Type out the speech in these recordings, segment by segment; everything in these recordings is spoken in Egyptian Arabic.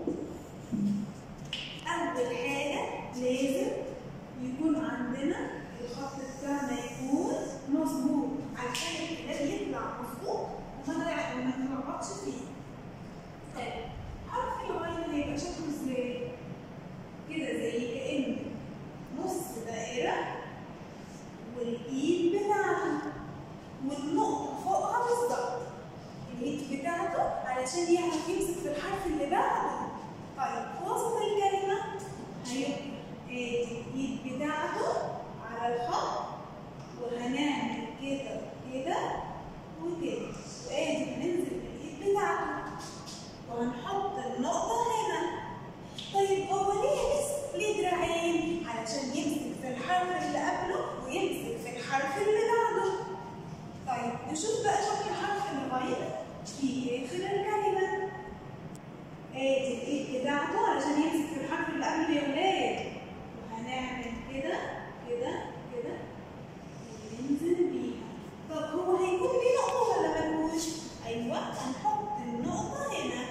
أول حاجة لازم يكون عندنا الخط بتاعنا يكون مظبوط علشان الكتاب يطلع مظبوط وما نلع- وما نلخبطش فيه. طيب حرف الغين هيبقى شكله ازاي؟ كده زي كأن نص دائرة والإيد بتاعته والنقطة فوقها بالظبط. الإيد بتاعته علشان يعرف يمسك في الحرف اللي بعده. طيب في وسط الكلمة هيبقى ادي الايد بتاعته على الخط وهنعمل كده وكده وكده وادي هننزل بالايد بتاعته وهنحط النقطة هنا طيب هو ليه اسم ليه دراعين علشان يمسك في الحرف اللي قبله ويمسك في الحرف اللي بعده طيب نشوف بقى شكل حرف الغين في اخر الكلمة ادي الايد بتاعته علشان يمسك في الحرف اللي قبله يا ولاد وهنعمل كده كده كده وننزل بيها طب هو هيكون ليه نقطة ولا ملوش؟ أيوه هنحط النقطة هنا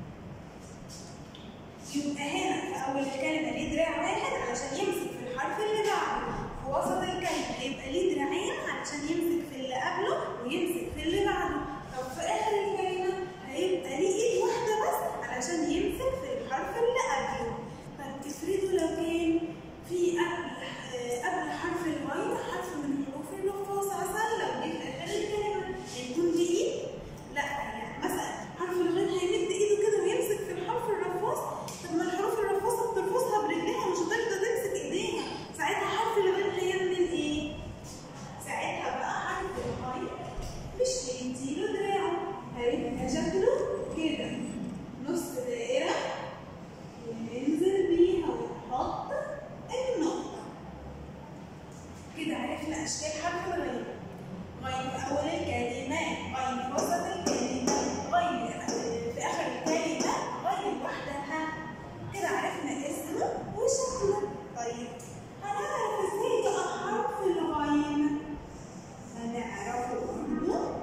يبقى هنا في أول الكلمة ليه دراع واحد علشان يمسك في الحرف اللي بعده في وسط الكلمة هيبقى ليه دراعين علشان يمسك في اللي قبله ويمسك في اللي بعده طب في آخر الكلمة هيبقى ليه إيد واحدة بس علشان يمسك في الحرف اللي قبله طب افرضوا لو كان في قبل آه، قبل حرف الغين حرف من حروف الرفاص مثلا لو جه في آخر الكلمة هيكون ليه إيد؟ لا يعني مثلا حرف الغين هيمد إيده كده ويمسك في الحرف الرفاص طب ما الحروف الرفاصة بترفصها برجليها مش هتقدر تمسك إيديها ساعتها حرف الغين هيعمل إيه؟ ساعتها بقى حرف الغين مش هيديله دراعه هيبقى شكله كده نص دائرة وننزل بيها ونحط النقطة كده عرفنا أشكال حرف الغين غين في أول الكلمة غين في وسط الكلمة غين في آخر الكلمة غين وحدها كده عرفنا اسمه وشكله طيب هنعرف ازاي بقى حرف الغين هنعرفه برضه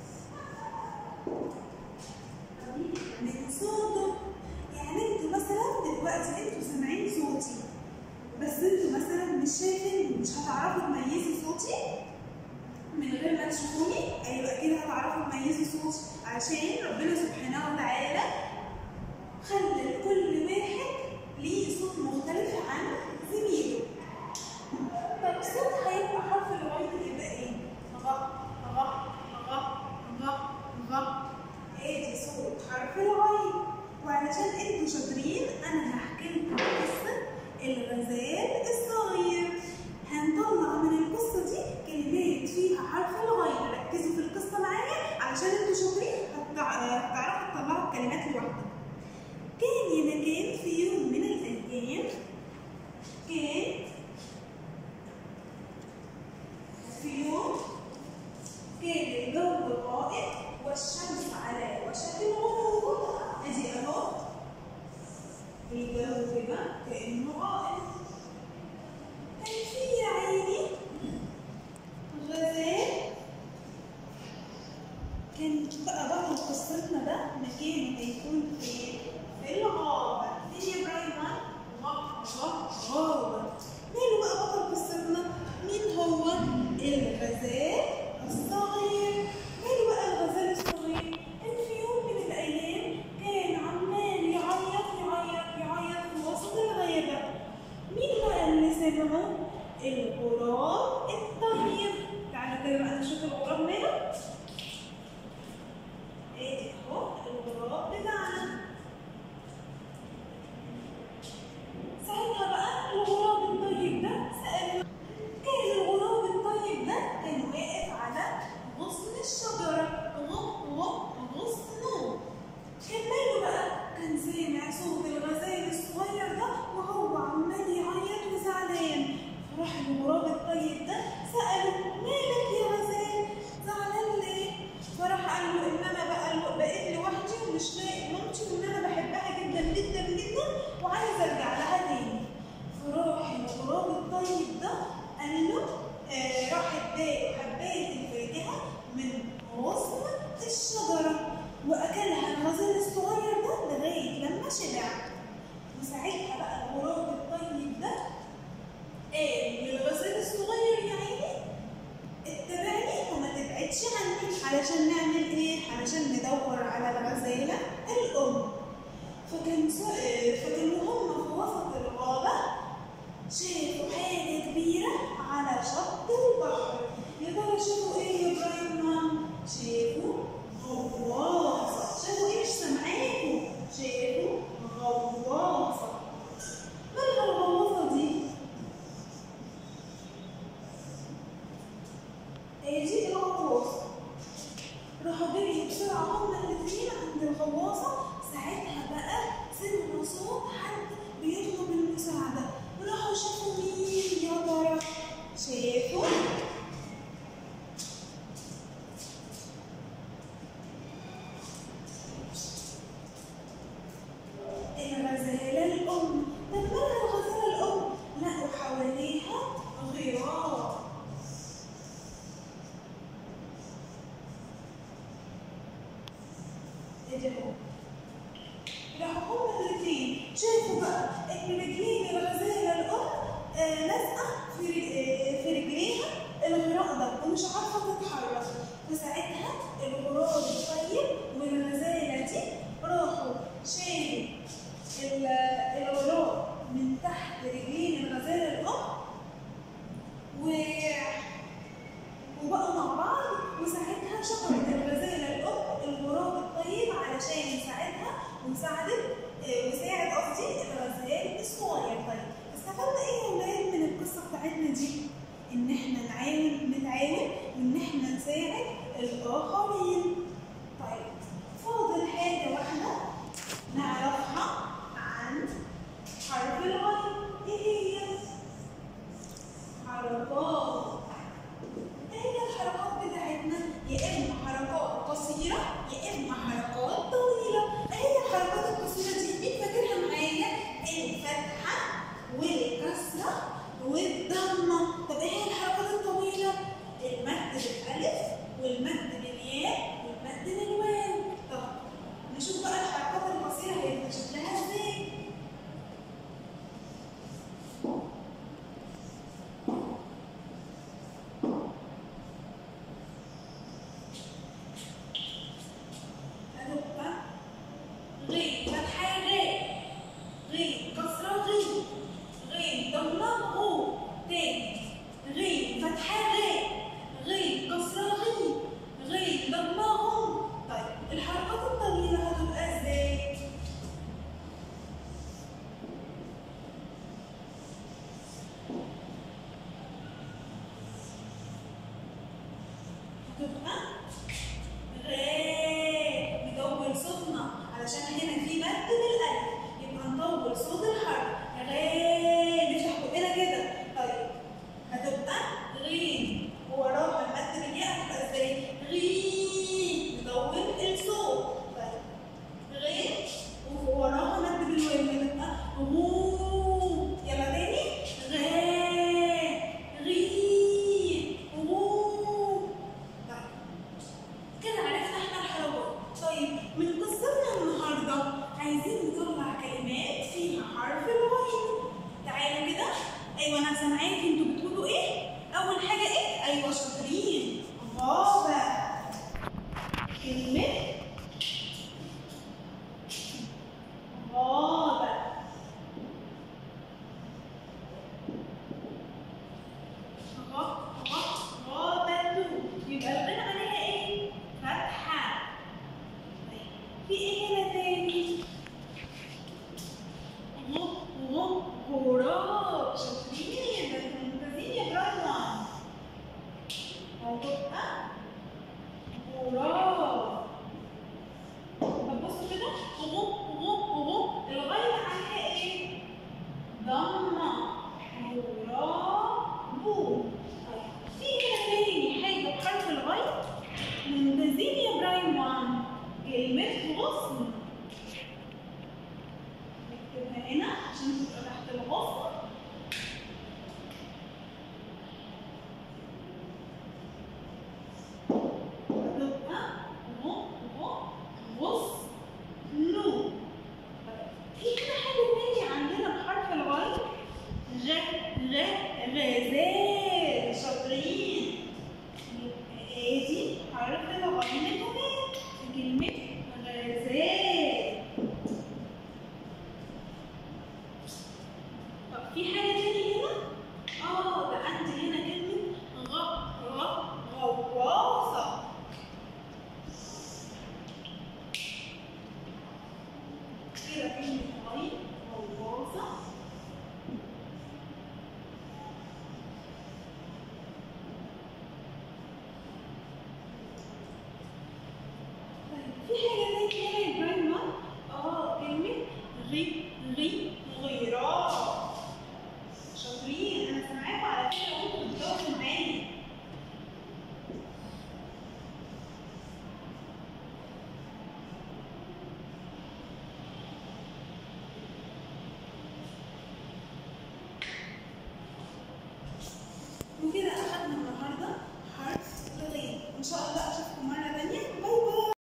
من صوته يعني انتوا مثلا دلوقتي انتوا سامعين صوتي بس انتوا مثلا مش شايفين مش هتعرفوا تميزوا صوتي من غير ما تشوفوني ايوه كده هتعرفوا تميزوا صوتي عشان ربنا سبحانه وتعالى خلى لكل واحد ليه صوت مختلف عن زميله طب صوت هيبقى حرف الغين يبقى ايه؟ غ غ غ غ غ ادي صوت حرف الغين وعلشان انتوا شاطرين انا هحكي لكم قصه الغزال الصغير هنطلع من القصه دي كلمات فيها حرف الغين ركزوا في القصه معايا علشان انتوا شاطرين هتع- بص آه، فكانوا هم في وسط الغابة شافوا حاجة كبيرة على شط البحر يا ترى شافوا ايه يا ابراهيم مام؟ شافوا غواصة شافوا ايش سامعاكوا؟ شافوا غواصة مالها الغواصة دي؟ هي دي الغواصة راحوا جريوا بسرعة هما الاتنين عند الغواصة ساعتها بقى سمعوا صوت حد بيطلب المساعدة وراحوا شافوا مين يا ترى؟ شافوا الغزالة الأم طب مالها الغزالة الأم؟ لقوا حواليها غيار ايه ده هو؟ راحوا هما الاثنين شافوا بقى ان رجلين الغزاله الام آه، لازقه في رج- آه، في رجليها الغراء ده ومش عارفه تتحرك فساعتها الغراب الطيب والغزاله دي راحوا شالوا ال- الغراب من تحت رجلين الغزاله الام و وبقوا مع بعض وساعتها شكرت الغزالة الأم الغراب الطيب علشان يساعدها وساعدت آه، وساعد قصدي الغزال الصغير طيب استفدنا ايه يا ولاد من القصة بتاعتنا دي؟ إن احنا نعاون نتعاون وإن احنا نساعد الآخرين. طيب فاضل حاجة واحدة نعرفها عن حرف الغين ايه هي؟ حركات هي الحركات بتاعتنا يا اما حركات قصيره يا اما حركات طويله هي الحركات القصيره دي مين فاكرها معايا الفتحه والكسره والضمه طب ايه هي الحركات الطويله المد بالالف والمد بالياء والمد بالواو طب نشوف بقى الحركات القصيره هيبقى شكلها ازاي هتبقى غين فتحة غين غين كسرة غين غين ضمة غو تاني غين فتحة غين غين كسرة غين غين ضمة غو طيب الحركات الطويلة هتبقى ازاي؟ هتبقى غاء ندور صوتنا علشان هنا في مد بالالف يبقى ندور صوت الحرف غاء نفتح بقنا كده طيب هتبقى غين ووراها المد بالياء هتبقى ازاي؟ غين ندور الصوت طيب غين ووراها مد بالواو هتبقى غو يلا تاني غاء غين غو طيب كده عرفنا احنا الحركات طيب من قصتنا النهارده عايزين نطلع كلمات فيها حرف الغين تعالوا كده ايوه انا سامعاكي انتوا بتقولوا ايه اول حاجه ايه ايوه شاطرين غابه كلمه غابه غ- غ- غابة يبقى الغين عليها ايه؟ فتحة طيب في ايه هنا تاني؟ غ غ غراب شاطرين ده انتوا ممتازين يا جرانا هتبقى غراب طب بصوا كده غ غ غ الغين عليها ايه؟ ضمة غراب طيب في هنا تاني حاجة بحرف الغين ممتازين يا ابراهيم وعم كلمة غصن نكتبها هنا عشان تبقى تحت الغصن